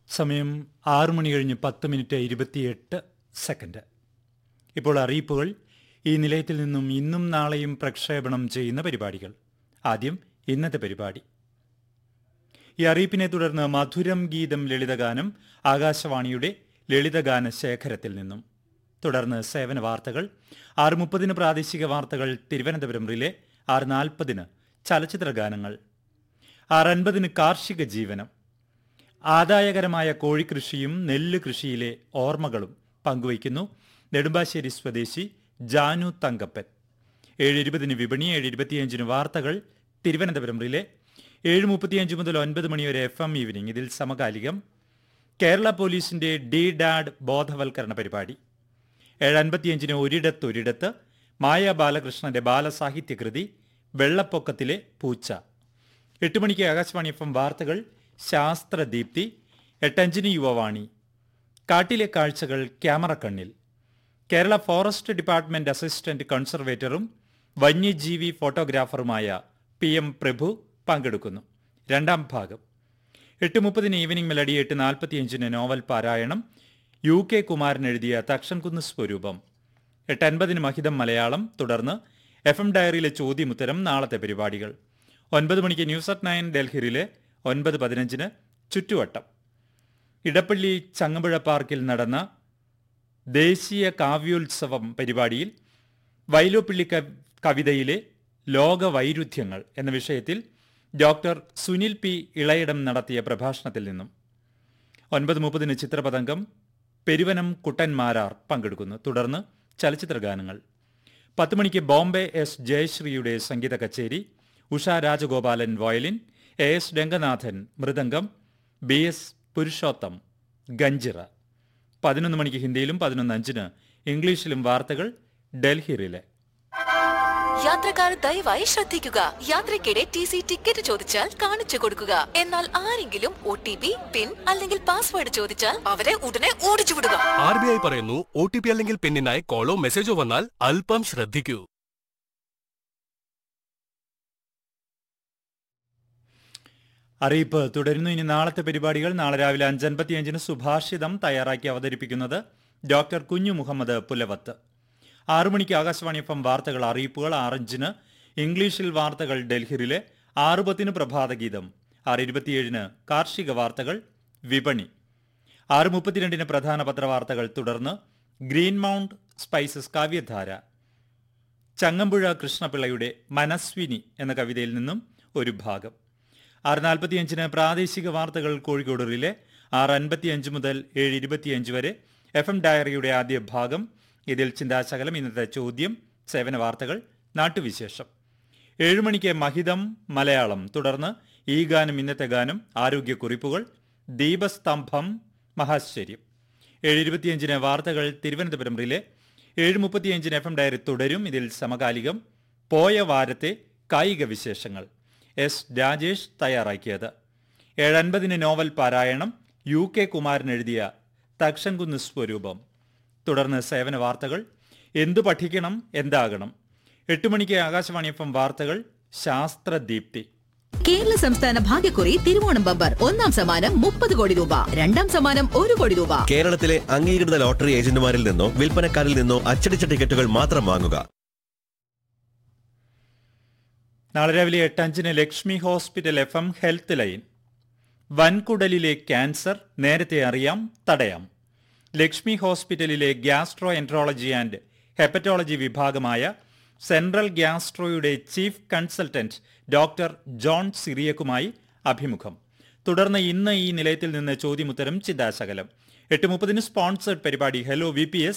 സമയം ആറു മണി കഴിഞ്ഞ് പത്ത് മിനിറ്റ് ഇരുപത്തിയെട്ട് സെക്കൻഡ് ഇപ്പോൾ അറിയിപ്പുകൾ ഈ നിലയത്തിൽ നിന്നും ഇന്നും നാളെയും പ്രക്ഷേപണം ചെയ്യുന്ന പരിപാടികൾ ആദ്യം ഇന്നത്തെ പരിപാടി ഈ അറിയിപ്പിനെ തുടർന്ന് മധുരം ഗീതം ലളിതഗാനം ആകാശവാണിയുടെ ലളിതഗാന ശേഖരത്തിൽ നിന്നും തുടർന്ന് സേവന വാർത്തകൾ ആറ് മുപ്പതിന് പ്രാദേശിക വാർത്തകൾ തിരുവനന്തപുരം റിലേ ആറ് നാൽപ്പതിന് ചലച്ചിത്ര ഗാനങ്ങൾ ആറ് അൻപതിന് കാർഷിക ജീവനം ആദായകരമായ കോഴിക്കൃഷിയും നെല്ല് കൃഷിയിലെ ഓർമ്മകളും പങ്കുവയ്ക്കുന്നു നെടുമ്പാശ്ശേരി സ്വദേശി ജാനു തങ്കപ്പൻ ഏഴ് ഇരുപതിന് വിപണി ഏഴ് ഇരുപത്തിയഞ്ചിന് വാർത്തകൾ തിരുവനന്തപുരം റിലേ ഏഴ് മുപ്പത്തിയഞ്ച് മുതൽ ഒൻപത് മണിവരെ എഫ് എം ഈവനിംഗ് ഇതിൽ സമകാലികം കേരള പോലീസിന്റെ ഡി ഡാഡ് ബോധവൽക്കരണ പരിപാടി ഏഴ് അൻപത്തിയഞ്ചിന് ഒരിടത്തൊരിടത്ത് മായ ബാലകൃഷ്ണന്റെ ബാലസാഹിത്യകൃതി വെള്ളപ്പൊക്കത്തിലെ പൂച്ച എട്ട് മണിക്ക് ആകാശവാണി എഫ് എം വാർത്തകൾ ശാസ്ത്രദീപ്തി എട്ടഞ്ചിന് യുവവാണി കാട്ടിലെ കാഴ്ചകൾ ക്യാമറ കണ്ണിൽ കേരള ഫോറസ്റ്റ് ഡിപ്പാർട്ട്മെന്റ് അസിസ്റ്റന്റ് കൺസർവേറ്ററും വന്യജീവി ഫോട്ടോഗ്രാഫറുമായ പി എം പ്രഭു പങ്കെടുക്കുന്നു രണ്ടാം ഭാഗം എട്ട് മുപ്പതിന് ഈവനിംഗ് മെലഡി എട്ട് നാൽപ്പത്തിയഞ്ചിന് നോവൽ പാരായണം യു കെ കുമാരൻ എഴുതിയ തക്ഷൻകുന്ന് സ്വരൂപം എട്ട് അൻപതിന് മഹിതം മലയാളം തുടർന്ന് എഫ് എം ഡയറിയിലെ ചോദ്യമുത്തരം നാളത്തെ പരിപാടികൾ ഒൻപത് മണിക്ക് ന്യൂസ് അറ്റ് നയൻ ഡൽഹിയിലെ ഒൻപത് പതിനഞ്ചിന് ചുറ്റുവട്ടം ഇടപ്പള്ളി ചങ്ങമ്പുഴ പാർക്കിൽ നടന്ന ദേശീയ കാവ്യോത്സവം പരിപാടിയിൽ വൈലോപ്പിള്ളി ക- കവിതയിലെ ലോകവൈരുദ്ധ്യങ്ങൾ എന്ന വിഷയത്തിൽ ഡോക്ടർ സുനിൽ പി ഇളയിടം നടത്തിയ പ്രഭാഷണത്തിൽ നിന്നും ഒൻപത് മുപ്പതിന് ചിത്രപതംഗം പെരുവനം കുട്ടന്മാരാർ പങ്കെടുക്കുന്നു തുടർന്ന് ചലച്ചിത്ര ഗാനങ്ങൾ പത്ത് മണിക്ക് ബോംബെ എസ് ജയശ്രീയുടെ സംഗീത കച്ചേരി Usha Rajagopalan violin A S Ranganathan മൃദംഗം ബി എസ് പുരുഷോത്തം ഗഞ്ചിറ പതിനൊന്ന് മണിക്ക് ഹിന്ദിയിലും പതിനൊന്ന് അഞ്ചിന് ഇംഗ്ലീഷിലും വാർത്തകൾ ഡൽഹി റിലേ യാത്രക്കാർ ദയവായി ശ്രദ്ധിക്കുക യാത്രയ്ക്കിടെ ടി സി ടിക്കറ്റ് ചോദിച്ചാൽ കാണിച്ചു കൊടുക്കുക എന്നാൽ ആരെങ്കിലും ഒ ടി പി പിൻ അല്ലെങ്കിൽ പാസ്വേഡ് ചോദിച്ചാൽ അവരെ ഉടനെ ഓടിച്ചു വിടുക ആർ ബി ഐ പറയുന്നു ഒ ടി പി അല്ലെങ്കിൽ പിന്നിനായി കോളോ മെസ്സേജോ വന്നാൽ അല്പം ശ്രദ്ധിക്കൂ അറിയിപ്പ് തുടരുന്നു ഇനി നാളത്തെ പരിപാടികൾ നാളെ രാവിലെ അഞ്ചൻപത്തിയഞ്ചിന് സുഭാഷിതം തയ്യാറാക്കി അവതരിപ്പിക്കുന്നത് ഡോക്ടർ കുഞ്ഞു മുഹമ്മദ് പുലവത്ത് ആറു മണിക്ക് ആകാശവാണി എഫ് എം വാർത്തകൾ അറിയിപ്പുകൾ ആറഞ്ചിന് ഇംഗ്ലീഷിൽ വാർത്തകൾ ഡൽഹിയിലെ ആറ് പത്തിന് പ്രഭാതഗീതം ആറ് ഇരുപത്തിയേഴിന് കാർഷിക വാർത്തകൾ വിപണി ആറ് മുപ്പത്തിരണ്ടിന് പ്രധാന പത്രവാർത്തകൾ തുടർന്ന് ഗ്രീൻ മൗണ്ട് സ്പൈസസ് കാവ്യധാര ചങ്ങമ്പുഴ കൃഷ്ണപിള്ളയുടെ മനസ്വിനി എന്ന കവിതയിൽ നിന്നും ഒരു ഭാഗം ആറ് നാൽപ്പത്തിയഞ്ചിന് പ്രാദേശിക വാർത്തകൾ കോഴിക്കോട് റിലെ ആറ് അൻപത്തിയഞ്ച് മുതൽ ഏഴ് ഇരുപത്തിയഞ്ച് വരെ എഫ് എം ഡയറിയുടെ ആദ്യ ഭാഗം ഇതിൽ ചിന്താശകലം ഇന്നത്തെ ചോദ്യം സേവന വാർത്തകൾ നാട്ടുവിശേഷം ഏഴ് മണിക്ക് മഹിതം മലയാളം തുടർന്ന് ഈ ഗാനം ഇന്നത്തെ ഗാനം ആരോഗ്യക്കുറിപ്പുകൾ ദീപസ്തംഭം മഹാശ്ചര്യം ഏഴ് ഇരുപത്തിയഞ്ചിന് വാർത്തകൾ തിരുവനന്തപുരം റിലെ ഏഴ് മുപ്പത്തിയഞ്ചിന് എഫ് എം ഡയറി തുടരും ഇതിൽ സമകാലികം പോയ വാരത്തെ കായിക വിശേഷങ്ങൾ എസ് രാജേഷ് തയ്യാറാക്കിയത് ഏഴ് അൻപതിന് നോവൽ പാരായണം യു കെ കുമാരൻ എഴുതിയ തക്ഷൻകുന്ന് സ്വരൂപം തുടർന്ന് സേവന വാർത്തകൾ എന്തു പഠിക്കണം എന്താകണം എട്ട് മണിക്ക് ആകാശവാണി എഫ് എം വാർത്തകൾ ശാസ്ത്രദീപ്തി കേരള സംസ്ഥാന ഭാഗ്യക്കുറി തിരുവോണം ബമ്പർ ഒന്നാം സമ്മാനം മുപ്പത് കോടി രൂപ രണ്ടാം സമ്മാനം ഒരു കോടി രൂപ കേരളത്തിലെ അംഗീകൃത ലോട്ടറി ഏജന്റുമാരിൽ നിന്നോ വിൽപ്പനക്കാരിൽ നിന്നോ അച്ചടിച്ച ടിക്കറ്റുകൾ മാത്രം വാങ്ങുക നാളെ രാവിലെ എട്ട് അഞ്ചിന് Lakshmi hospital F M health line വൻകുടലിലെ ക്യാൻസർ നേരത്തെ അറിയാം തടയാം ലക്ഷ്മി ഹോസ്പിറ്റലിലെ ഗ്യാസ്ട്രോ എൻട്രോളജി ആൻഡ് ഹെപ്പറ്റോളജി വിഭാഗമായ സെൻട്രൽ ഗ്യാസ്ട്രോയുടെ ചീഫ് കൺസൾട്ടന്റ് ഡോക്ടർ ജോൺ സിറിയക്കുമായി അഭിമുഖം തുടർന്ന് ഇന്ന് ഈ നിലയത്തിൽ നിന്ന് ചോദ്യമുത്തരം ചിന്താശകലം എട്ട് മുപ്പതിന് സ്പോൺസേഡ് പരിപാടി ഹലോ വി പി എസ്